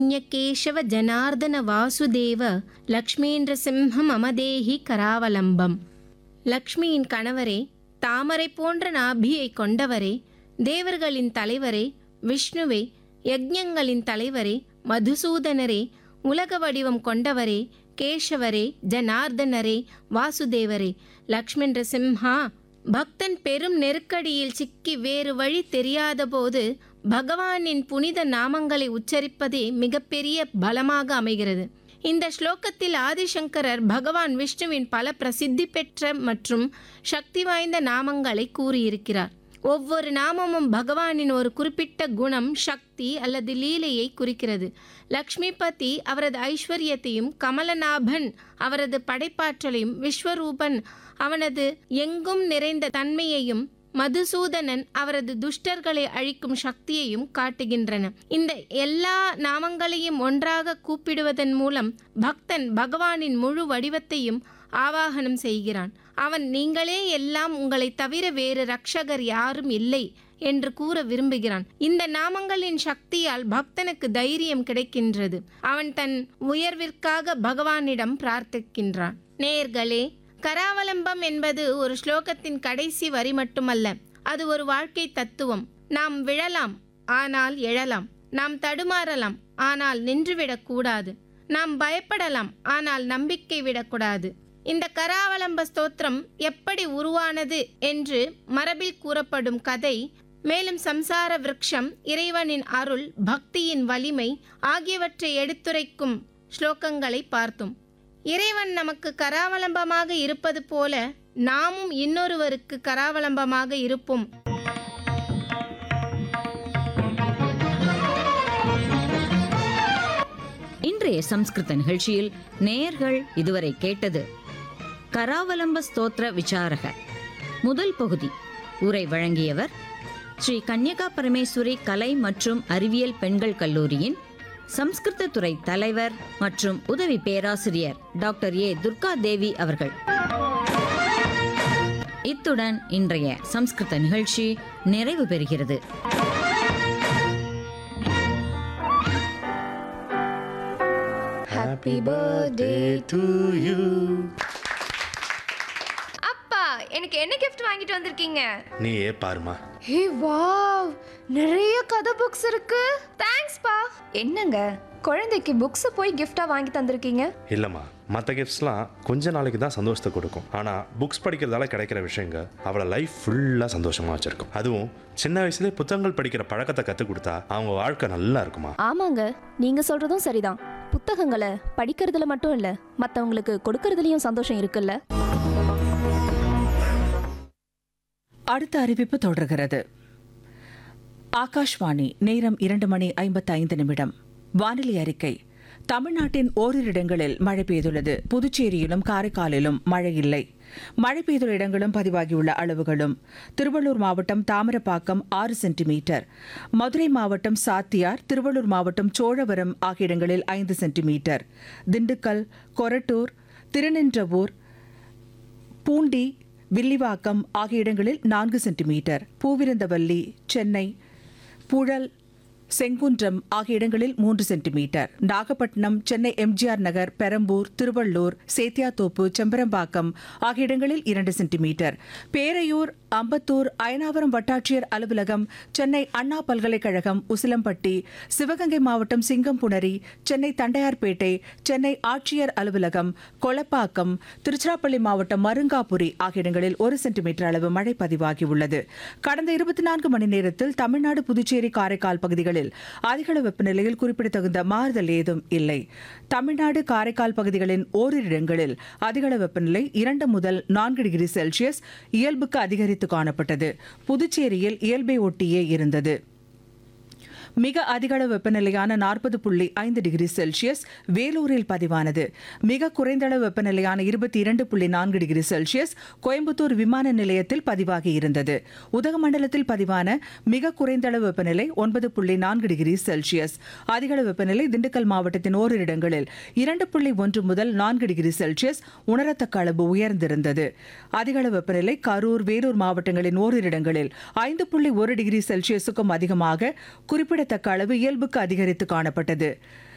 கேசவ ஜனார்தன வாசுதேவ லக்ஷ்மீந்திர சிம்ஹம் அமதேஹி கராவலம்பம் லக்ஷ்மியின் கணவரே தாமரை போன்ற நாபியை கொண்டவரே தேவர்களின் தலைவரே விஷ்ணுவே யஜ்ஞங்களின் தலைவரே மதுசூதனரே உலக வடிவம் கொண்டவரே கேசவரே ஜனார்தனரே வாசுதேவரே லக்ஷ்மீந்திர சிம்ஹா பக்தன் பெரும் நெருக்கடியில் சிக்கி வேறு வழி தெரியாதபோது பகவானின் புனித நாமங்களை உச்சரிப்பதே மிகப்பெரிய பலமாக அமைகிறது இந்த ஸ்லோகத்தில் ஆதிசங்கரர் பகவான் விஷ்ணுவின் பல பிரசித்தி பெற்ற மற்றும் சக்தி வாய்ந்த நாமங்களை கூறியிருக்கிறார் ஒவ்வொரு நாமமும் பகவானின் ஒரு குறிப்பிட்ட குணம் சக்தி அல்லது லீலையை குறிக்கிறது லக்ஷ்மிபதி அவரது ஐஸ்வர்யத்தையும் கமலநாபன் அவரது படைப்பாற்றலையும் விஸ்வரூபன் அவனது எங்கும் நிறைந்த தன்மையையும் மதுசூதனன் அவரது துஷ்டர்களை அழிக்கும் சக்தியையும் காட்டுகின்றன இந்த எல்லா நாமங்களையும் ஒன்றாக கூப்பிடுவதன் மூலம் பக்தன் பகவானின் முழு வடிவத்தையும் ஆவாகனம் செய்கிறான் அவன் நீங்களே எல்லாம் உங்களை தவிர வேறு ரட்சகர் யாரும் இல்லை என்று கூற விரும்புகிறான் இந்த நாமங்களின் சக்தியால் பக்தனுக்கு தைரியம் கிடைக்கின்றது அவன் தன் உயர்விற்காக பகவானிடம் பிரார்த்திக்கின்றான் நேர்களே கராவலம்பம் என்பது ஒரு ஸ்லோகத்தின் கடைசி வரி மட்டுமல்ல அது ஒரு வாழ்க்கை தத்துவம் நாம் விழலாம் ஆனால் எழலாம் நாம் தடுமாறலாம் ஆனால் நின்றுவிடக் கூடாது நாம் பயப்படலாம் ஆனால் நம்பிக்கை விடக்கூடாது இந்த கராவலம்ப ஸ்தோத்திரம் எப்படி உருவானது என்று மரபில் கூறப்படும் கதை மேலும் சம்சார விருட்சம் இறைவனின் அருள் பக்தியின் வலிமை ஆகியவற்றை எடுத்துரைக்கும் ஸ்லோகங்களை பார்த்தோம் இறைவன் நமக்கு கராவலம்பமாக இருப்பது போல நாமும் இன்னொருவருக்கு கராவலம்பமாக இருப்போம் இன்றைய சம்ஸ்கிருத நிகழ்ச்சியில் நேயர்கள் இதுவரை கேட்டது கராவலம்ப ஸ்தோத்திர விசாரக முதல் பகுதி உரை வழங்கியவர் ஸ்ரீ கன்யகா பரமேஸ்வரி கலை மற்றும் அறிவியல் பெண்கள் கல்லூரியின் சம்ஸ்கிருத துறை தலைவர் மற்றும் உதவி பேராசிரியர் டாக்டர் ஏ துர்கா தேவி அவர்கள் இத்துடன் இன்றைய சம்ஸ்கிருத நிகழ்ச்சி நிறைவு பெறுகிறது Happy birthday to you அப்பா எனக்கு என்ன கிஃப்ட் வாங்கிட்டு வந்திருக்கீங்க நீ ஏ பாருமா ஹே வாவ் நிறைய கதை புக்ஸ் இருக்கு தேங்க்ஸ் பா என்னங்க குழந்தைக்கு புக்ஸ் போய் gift-ஆ வாங்கி தந்திருக்கீங்க இல்லைம்மா மற்ற கிஃப்ட்ஸ்லாம் கொஞ்ச நாளைக்கு தான் சந்தோஷத்தை கொடுக்கும் ஆனால் புக்ஸ் படிக்கிறதால கிடைக்கிற விஷயங்க அவளை லைஃப் ஃபுல்லாக சந்தோஷமாக வச்சிருக்கும் அதுவும் சின்ன வயசுலேயே புத்தகங்கள் படிக்கிற பழக்கத்தை கற்றுக் கொடுத்தா அவங்க வாழ்க்கை நல்லா இருக்குமா ஆமாங்க நீங்க சொல்றதும் சரிதான் புத்தகங்களை படிக்கிறதுல மட்டும் இல்ல மத்தவங்களுக்கு கொடுக்கறதுலயும் சந்தோஷம் இருக்குல்ல அடுத்த அறிவிப்பு தொடர்கிறது ஆகாஷ்வாணி நேரம் இரண்டு மணி ஐம்பத்தைந்து நிமிடம் வானிலை அறிக்கை தமிழ்நாட்டின் ஓரிரு இடங்களில் மழை பெய்துள்ளது புதுச்சேரியிலும் காரைக்காலிலும் மழை இல்லை மழை பெய்துள்ள இடங்களும் பதிவாகியுள்ள அளவுகளும் திருவள்ளூர் மாவட்டம் தாமிரப்பாக்கம் ஆறு சென்டிமீட்டர் மதுரை மாவட்டம் சாத்தியார் திருவள்ளூர் மாவட்டம் சோழவரம் ஆகிய இடங்களில் ஐந்து சென்டிமீட்டர் திண்டுக்கல் கொரட்டூர் திருநின்றவூர் பூண்டி வில்லிவாக்கம் ஆகிய இடங்களில் நான்கு சென்டிமீட்டர் பூவிருந்தவல்லி சென்னை புழல் செங்குன்றம் ஆகிய இடங்களில் மூன்று சென்டிமீட்டர் நாகப்பட்டினம் சென்னை எம்ஜிஆர் நகர் பெரம்பூர் திருவள்ளூர் சேத்தியாத்தோப்பு செம்பரம்பாக்கம் ஆகிய இடங்களில் இரண்டு சென்டிமீட்டர் பேரையூர் அம்பத்தூர் அயனாவரம் வட்டாட்சியர் அலுவலகம் சென்னை அண்ணா பல்கலைக்கழகம் உசிலம்பட்டி சிவகங்கை மாவட்டம் சிங்கம்புணரி சென்னை தண்டையார்பேட்டை சென்னை ஆட்சியர் அலுவலகம் கொளப்பாக்கம் திருச்சிராப்பள்ளி மாவட்டம் மருங்காபுரி ஆகிய இடங்களில் ஒரு சென்டிமீட்டர் அளவு மழை பதிவாகியுள்ளது கடந்த இருபத்தி நான்கு மணி நேரத்தில் தமிழ்நாடு புதுச்சேரி காரைக்கால் பகுதிகளில் அதிகளவு வெப்பநிலையில் குறிப்பிடத்தகுந்த மாறுதல் ஏதும் இல்லை தமிழ்நாடு காரைக்கால் பகுதிகளின் ஓரிரு இடங்களில் அதிகளவு வெப்பநிலை இரண்டு முதல் நான்கு டிகிரி செல்சியஸ் இயல்புக்கு அதிகரித்து காணப்பட்டது புதுச்சேரியில் இயல்பை ஒட்டியே இருந்தது மிக அதிகளவு வெப்பநிலையான நாற்பது புள்ளி ஐந்து டிகிரி செல்சியஸ் வேலூரில் பதிவானது மிக குறைந்த அளவு வெப்பநிலையான இருபத்தி இரண்டு புள்ளி நான்கு டிகிரி செல்சியஸ் கோயம்புத்தூர் விமான நிலையத்தில் பதிவாகி இருந்தது உதகமண்டலத்தில் பதிவான மிக குறைந்த அளவு வெப்பநிலை ஒன்பது புள்ளி நான்கு டிகிரி செல்சியஸ் அதிகளவு வெப்பநிலை திண்டுக்கல் மாவட்டத்தின் ஓரிரு இடங்களில் இரண்டு புள்ளி ஒன்று முதல் நான்கு டிகிரி செல்சியஸ் உணரத்தக்க அளவு உயர்ந்திருந்தது அதிகளவு வெப்பநிலை கரூர் வேலூர் மாவட்டங்களின் ஓரிரு இடங்களில் ஐந்து புள்ளி ஒரு டிகிரி செல்சியஸுக்கும் அதிகமாக குறிப்பிடத்தக்க அளவு இயல்புக்கு அதிகரித்து காணப்பட்டது